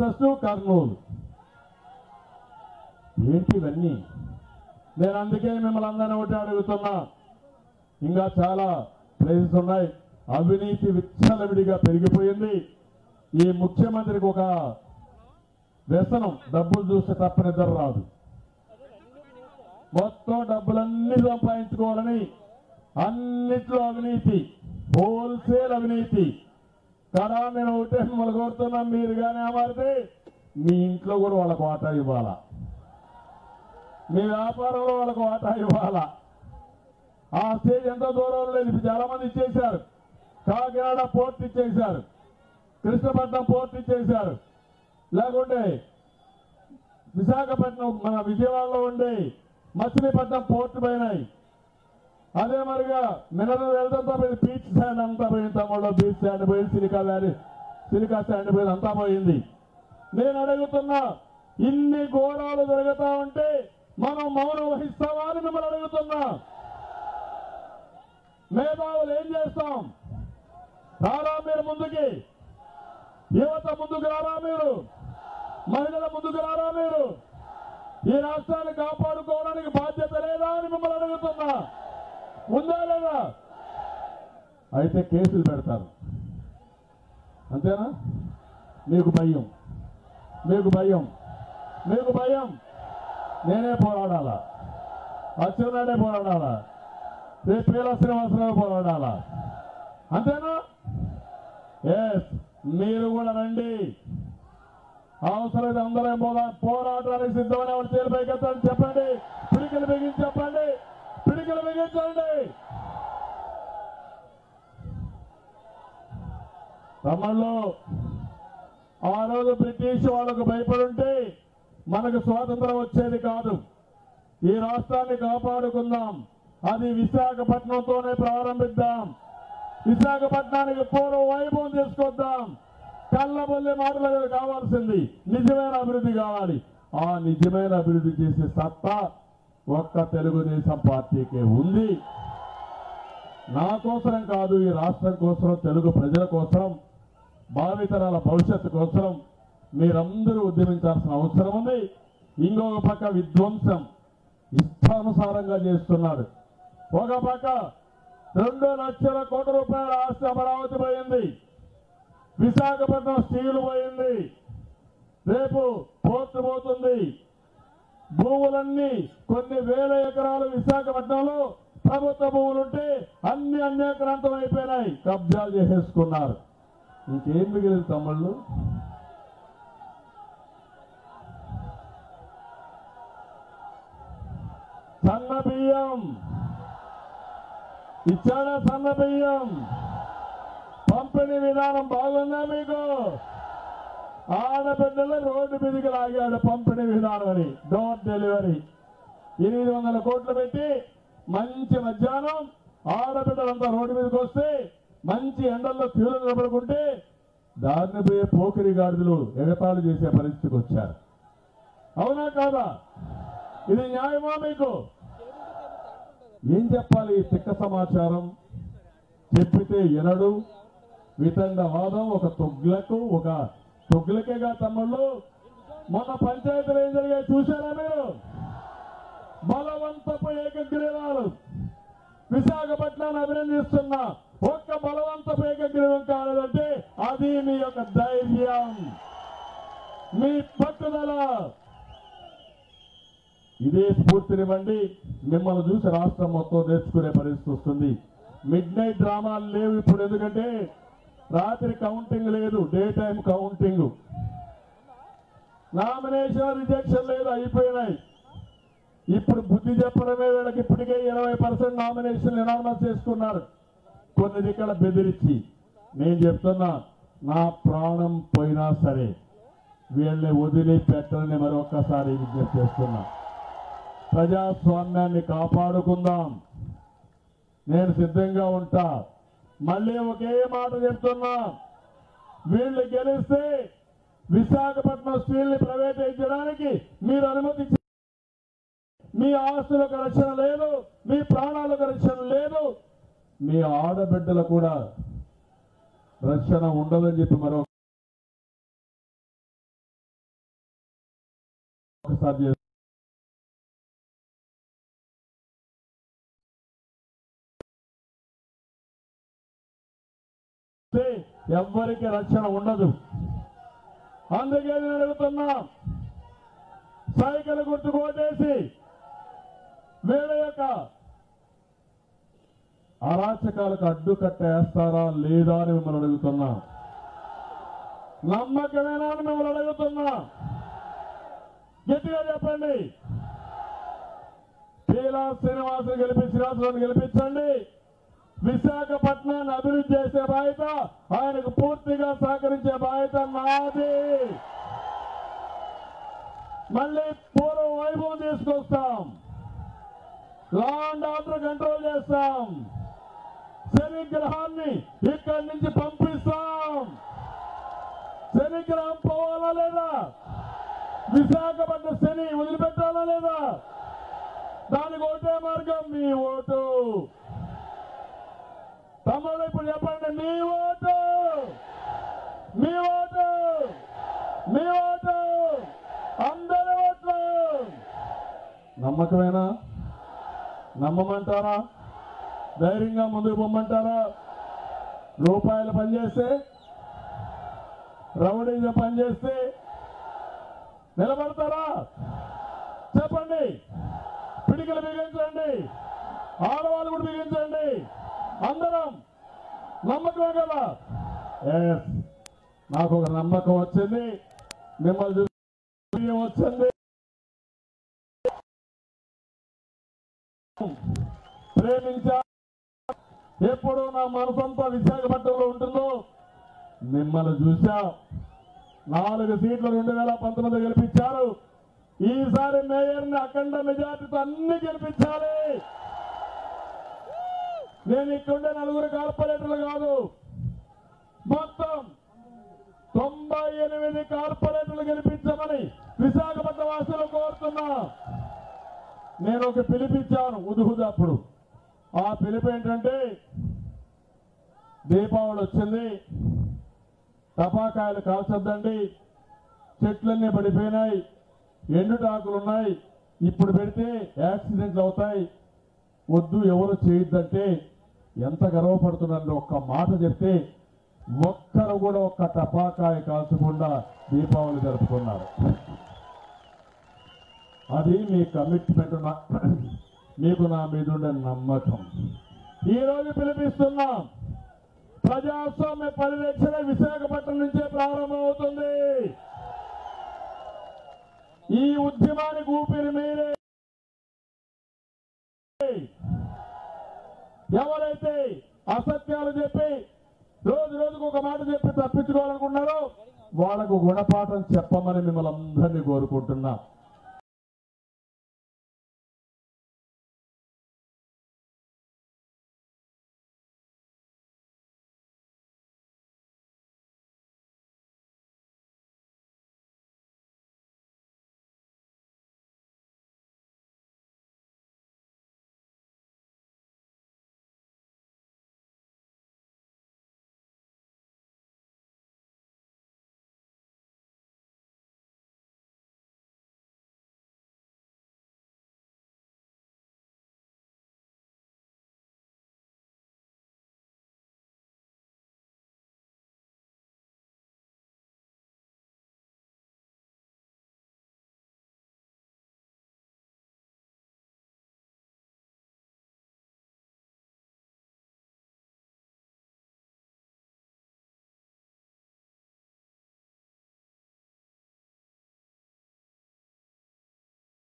Versus Kurnool ఏంటి ఇవన్నీ నేను అందుకే మిమ్మల్ని అందరినీ ఒకటి అడుగుతున్నా ఇంకా చాలా ప్లేసెస్ ఉన్నాయి అవినీతి విచ్చలవిడిగా పెరిగిపోయింది ఈ ముఖ్యమంత్రికి ఒక వ్యసనం డబ్బులు చూస్తే తప్ప నిద్ర రాదు మొత్తం డబ్బులన్నీ సంపాదించుకోవాలని అన్నిట్లో అవినీతి హోల్సేల్ అవినీతి కదా నేను ఒకటే మిమ్మల్ని కోరుతున్నా మీరు కానీ అమారితే మీ ఇంట్లో కూడా వాళ్ళకు వాటా ఇవ్వాలా మీ వ్యాపారంలో వాళ్ళకు వాటా ఇవ్వాలా ఆ స్టేజ్ ఎంత దూరం లేదు ఇప్పుడు చాలా మంది ఇచ్చేశారు కాకినాడ పోర్ట్ ఇచ్చేశారు కృష్ణపట్నం పోర్ట్ ఇచ్చేశారు లేకుంటే విశాఖపట్నం మన విజయవాడలో ఉండే మచిలీపట్నం పోర్ట్ పోయినాయి అదే మరిగా మినరల్ వెల్త్ అంతా పోయింది బీచ్ శాండ్ అంతా పోయింది తమ్ముళ్ళు బీచ్ శాండ్ పోయింది సిలికా వ్యాలీ సిలికా శాండ్ పోయింది అంతా పోయింది నేను అడుగుతున్నా ఇన్ని ఘోరాలు జరుగుతా ఉంటే మనం మౌనం వహిస్తామా అని మిమ్మల్ని అడుగుతున్నా మేధావులు ఏం చేస్తాం రారా మీరు ముందుకి యువత ముందుకు రారా మీరు మహిళల ముందుకు రారా మీరు ఈ రాష్ట్రాన్ని కాపాడుకోవడానికి బాధ్యత లేదా అని మిమ్మల్ని అడుగుతున్నా ఉందా లేదా అయితే కేసులు పెడతారు అంతేనా మీకు భయం మీకు భయం మీకు భయం నేనే పోరాడాలా అచ్చెన్నాడే పోరాడాలా రేపు పేల శ్రీనివాసరావు పోరాడాలా అంతేనా ఎస్ మీరు కూడా రండి అవసరమైతే అందరం పోరా పోరాటానికి సిద్ధమని ఎవరు చేరు పైకెత్తండి చెప్పండి పిడికలు బిగించి చెప్పండి పిడికలు బిగించండి తమలో ఆ రోజు బ్రిటిష్ వాళ్ళకు భయపడుంటే మనకు స్వాతంత్రం వచ్చేది కాదు ఈ రాష్ట్రాన్ని కాపాడుకుందాం అది విశాఖపట్నంతోనే ప్రారంభిద్దాం విశాఖపట్నానికి పూర్వ వైభవం తీసుకొద్దాం కళ్ళబొల్లి మాటలు కాదు కావాల్సింది నిజమైన అభివృద్ధి కావాలి ఆ నిజమైన అభివృద్ధి చేసే సత్తా ఒక్క తెలుగుదేశం పార్టీకే ఉంది నా కోసరం కాదు ఈ రాష్ట్రం కోసం తెలుగు ప్రజల కోసం భావితరాల భవిష్యత్తు కోసం మీరందరూ ఉద్యమించాల్సిన అవసరం ఉంది ఇంకొక పక్క విధ్వంసం ఇష్టానుసారంగా చేస్తున్నాడు ఒక పక్క రెండు లక్షల కోట్ల రూపాయల ఆస్తి అమరావతి పోయింది విశాఖపట్నం స్టీల్ పోయింది రేపు పోర్టు పోతుంది భూములన్నీ కొన్ని వేల ఎకరాలు విశాఖపట్నంలో ప్రభుత్వ భూములుంటే అన్ని అన్యాక్రాంతం అయిపోయినాయి కబ్జాలు చేసేసుకున్నారు ఇంకేం మిగిలింది తమ్ముళ్ళు సన్న బియ్యం ఇచ్చాడా సన్న బియ్యం పంపిణీ విధానం బాగుందా మీకు ఆడబిడ్డలు రోడ్డు మీదకి లాగాడు పంపిణీ విధానం అని డోర్ డెలివరీ ఎనిమిది వందల కోట్లు పెట్టి మంచి మధ్యాహ్నం ఆడబిడ్డలంతా రోడ్డు మీదకి వస్తే మంచి ఎండల్లో క్యూలు నిలబడుకుంటే దారిని పోయే పోకిరి గాడిదలు ఎగతాళి చేసే పరిస్థితికి వచ్చారు అవునా కాదా ఇది న్యాయమా మీకు ఏం చెప్పాలి ఈ తిక్క సమాచారం చెప్పితే ఎనడు వితండవాదం ఒక తొగ్లకు ఒక తొగ్లకేగా తమ్ముళ్ళు మొన్న పంచాయతీలు ఏం జరిగాయి చూశారా మీరు బలవంతపు ఏకగ్రీవాలు విశాఖపట్నాన్ని అభినందిస్తున్నా ఒక్క బలవంతపు ఏకగ్రీవం కాలేదంటే అది మీ యొక్క ధైర్యం మీ పట్టుదల ఇదే స్ఫూర్తినివ్వండి మిమ్మల్ని చూసి రాష్ట్రం మొత్తం నేర్చుకునే పరిస్థితి వస్తుంది మిడ్ నైట్ డ్రామాలు లేవు ఇప్పుడు ఎందుకంటే రాత్రి కౌంటింగ్ లేదు day time counting nomination rejection లేదు అయిపోయినాయి ఇప్పుడు బుద్ధి చెప్పడమే వీళ్ళకి ఇప్పటికే ఇరవై పర్సెంట్ నామినేషన్ ఎనామస్ చేసుకున్నారు కొన్ని దిక్కల బెదిరించి నేను చెప్తున్నా నా ప్రాణం పోయినా సరే వీళ్ళని వదిలి పెట్టాలని మరొక్కసారి విజ్ఞప్తి చేస్తున్నా ప్రజాస్వామ్యాన్ని కాపాడుకుందాం నేను సిద్ధంగా ఉంటా మళ్ళీ ఒకే మాట చెప్తున్నా వీళ్ళు గెలిస్తే విశాఖపట్నం స్టీల్ ని ప్రైవేటైజ్ చేయడానికి మీరు అనుమతి ఇచ్చి- మీ ఆస్తులకు రక్షణ లేదు మీ ప్రాణాలకు రక్షణ లేదు మీ ఆడబిడ్డలు కూడా రక్షణ ఉండదని చెప్పి మరో మరొకసారి చేసి ఎవ్వరికి రక్షణ ఉండదు అందుకే నేను అడుగుతున్నా సైకిల్ గుర్తు కోటేసి వీళ్ళ యొక్క అరాచకాలకు అడ్డుకట్ట వేస్తారా లేదా అని మిమ్మల్ని అడుగుతున్నా నమ్మకమేనా అని మిమ్మల్ని అడుగుతున్నా గట్టిగా చెప్పండి పీలా శ్రీనివాసులు గెలిపి శ్రీనివాసులను గెలిపించండి విశాఖపట్నాన్ని అభివృద్ధి చేసే బాధ్యత ఆయనకు పూర్తిగా సహకరించే బాధ్యత నాది మళ్ళీ పూర్వ వైభవం తీసుకొస్తాం లా అండ్ ఆర్డర్ కంట్రోల్ చేస్తాం శని గ్రహాన్ని ఇక్కడి నుంచి పంపిస్తాం శని గ్రహం పోవాలా లేదా విశాఖపట్నం శని వదిలిపెట్టాలా లేదా దానికి ఒకటే మార్గం మీ ఓటు తమ్ముడు ఇప్పుడు చెప్పండి మీ ఓటు మీ ఓటు మీ ఓటు అందరి ఓట్లు నమ్మకమేనా నమ్మమంటారా ధైర్యంగా ముందుకు పొమ్మంటారా రూపాయలు పనిచేస్తే రౌడీగా పనిచేస్తే నిలబడతారా చెప్పండి పిడికలు బిగించండి ఆడవాళ్ళు కూడా బిగించండి అందరం నమ్మకమే కదా Yes. నాకు ఒక నమ్మకం వచ్చింది మిమ్మల్ని చూసి వచ్చింది ప్రేమించా ఎప్పుడు నా మనసంతా విశాఖపట్నంలో ఉంటుందో మిమ్మల్ని చూసా నాలుగు సీట్లు రెండు వేల పంతొమ్మిది గెలిపించారు ఈసారి మేయర్ని అఖండ మెజార్టీతో అన్ని గెలిపించాలి నేను ఇక్కడుండే నలుగురు కార్పొరేటర్లు కాదు మొత్తం తొంభై ఎనిమిది కార్పొరేటర్లు గెలిపించమని విశాఖపట్నం వాసులు కోరుతున్నా నేను ఒక పిలిపించాను ఉదుహుదప్పుడు ఆ పిలుపు ఏంటంటే దీపావళి వచ్చింది టపాకాయలు కాల్చొద్దండి చెట్లన్నీ పడిపోయినాయి ఎండుటాకులు ఉన్నాయి ఇప్పుడు పెడితే యాక్సిడెంట్లు అవుతాయి వద్దు ఎవరు చేయొద్దంటే ఎంత గర్వపడుతున్నారని ఒక్క మాట చెప్తే ఒక్కరు కూడా ఒక్క టపాకాయ కాల్చకుండా దీపావళి జరుపుకున్నారు అది మీ కమిట్మెంట్ నా- మీకు నా మీద ఉండే నమ్మకం ఈ రోజు పిలిపిస్తున్నాం ప్రజాస్వామ్య పరిరక్షణ విశాఖపట్నం నుంచే ప్రారంభమవుతుంది ఈ ఉద్యమానికి ఊపిరి మీరే ఎవరైతే అసత్యాలు చెప్పి రోజు రోజుకు ఒక మాట చెప్పి తప్పించుకోవాలనుకున్నారో వాళ్ళకు గుణపాఠం చెప్పమని మిమ్మల్ని అందరినీ కోరుకుంటున్నా